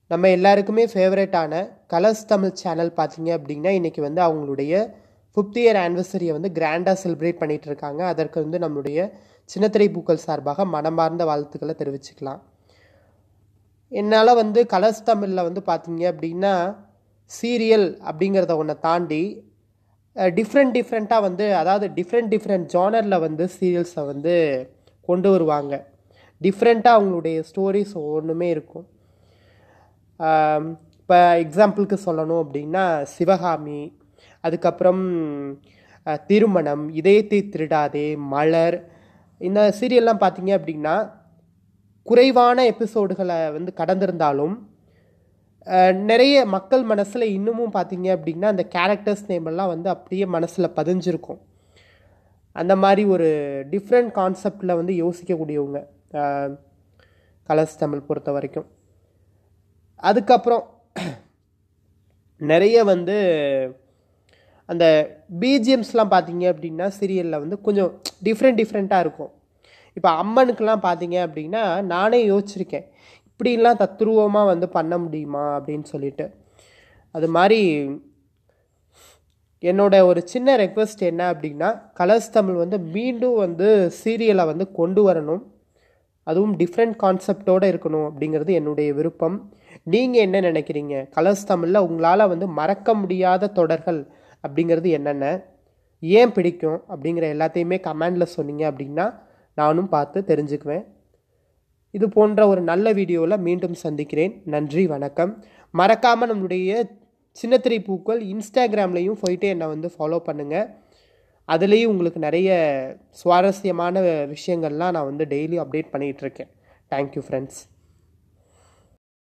நம்ம எல்லாருக்குமே ஃபேவரட்டான கலர்ஸ் தமிழ் சேனல் பார்த்தீங்க அப்படின்னா இன்றைக்கி வந்து அவங்களுடைய ஃபிஃப்த் இயர் ஆனிவர்சரியை வந்து கிராண்டாக செலிப்ரேட் பண்ணிகிட்டு இருக்காங்க அதற்கு வந்து நம்மளுடைய சின்னத்திரை பூக்கள் சார்பாக மனமார்ந்த வாழ்த்துக்களை தெரிவிச்சுக்கலாம் என்னால் வந்து கலர்ஸ் தமிழில் வந்து பார்த்தீங்க அப்படின்னா சீரியல் அப்படிங்கிறத ஒன்றை தாண்டி டிஃப்ரெண்ட் டிஃப்ரெண்ட்டாக வந்து அதாவது டிஃப்ரெண்ட் டிஃப்ரெண்ட் ஜானரில் வந்து சீரியல்ஸை வந்து கொண்டு வருவாங்க டிஃப்ரெண்ட்டாக அவங்களுடைய ஸ்டோரிஸ் ஒன்றுமே இருக்கும் இப்போ எக்ஸாம்பிளுக்கு சொல்லணும் அப்படின்னா சிவகாமி அதுக்கப்புறம் அஹ், திருமணம் இதயத்தை திருடாதே மலர் இந்த சீரியல்லாம் பார்த்தீங்க அப்படின்னா குறைவான எபிசோடுகளை வந்து கடந்திருந்தாலும் அஹ், நிறைய மக்கள் மனசில் இன்னமும் பார்த்தீங்க அப்படின்னா அந்த கேரக்டர்ஸ் நேம் எல்லாம் வந்து அப்படியே மனசில் பதிஞ்சிருக்கும் அந்த மாதிரி ஒரு டிஃப்ரெண்ட் கான்செப்டில் வந்து யோசிக்கக்கூடியவங்க கலர்ஸ் தமிழ் பொறுத்த வரைக்கும் அதுக்கப்புறம் நிறைய வந்து அந்த பிஜிஎம்ஸ்லாம் பார்த்தீங்க அப்படின்னா சீரியலில் வந்து கொஞ்சம் டிஃப்ரெண்ட் டிஃப்ரெண்ட்டாக இருக்கும் இப்போ அம்மனுக்கெல்லாம் பார்த்தீங்க அப்படின்னா நானே யோசிச்சிருக்கேன் இப்படிலாம் தத்ரூபமாக வந்து பண்ண முடியுமா அப்படின்னு சொல்லிட்டு அது மாதிரி என்னோட ஒரு சின்ன ரெக்வெஸ்ட் என்ன அப்படின்னா கலர்ஸ் தமிழ் வந்து மீண்டும் வந்து சீரியலை வந்து கொண்டு வரணும் அதுவும் டிஃப்ரெண்ட் கான்செப்டோடு இருக்கணும் அப்படிங்கிறது என்னுடைய விருப்பம் நீங்கள் என்ன நினைக்கிறீங்க கலர்ஸ் தமிழில் உங்களால் வந்து மறக்க முடியாத தொடர்கள் அப்படிங்கிறது என்னென்ன ஏன் பிடிக்கும் அப்படிங்கிற எல்லாத்தையுமே கமெண்டில் சொன்னீங்க அப்படின்னா நானும் பார்த்து தெரிஞ்சுக்குவேன் இது போன்ற ஒரு நல்ல வீடியோவில் மீண்டும் சந்திக்கிறேன் நன்றி வணக்கம் மறக்காமல் நம்மளுடைய சின்னத்திரை பூக்கள் இன்ஸ்டாகிராம்லேயும் போயிட்டு என்னை வந்து ஃபாலோ பண்ணுங்கள் அதுலேயும் உங்களுக்கு நிறைய சுவாரஸ்யமான விஷயங்கள்லாம் நான் வந்து டெய்லி அப்டேட் பண்ணிகிட்ருக்கேன் தேங்க்யூ ஃப்ரெண்ட்ஸ்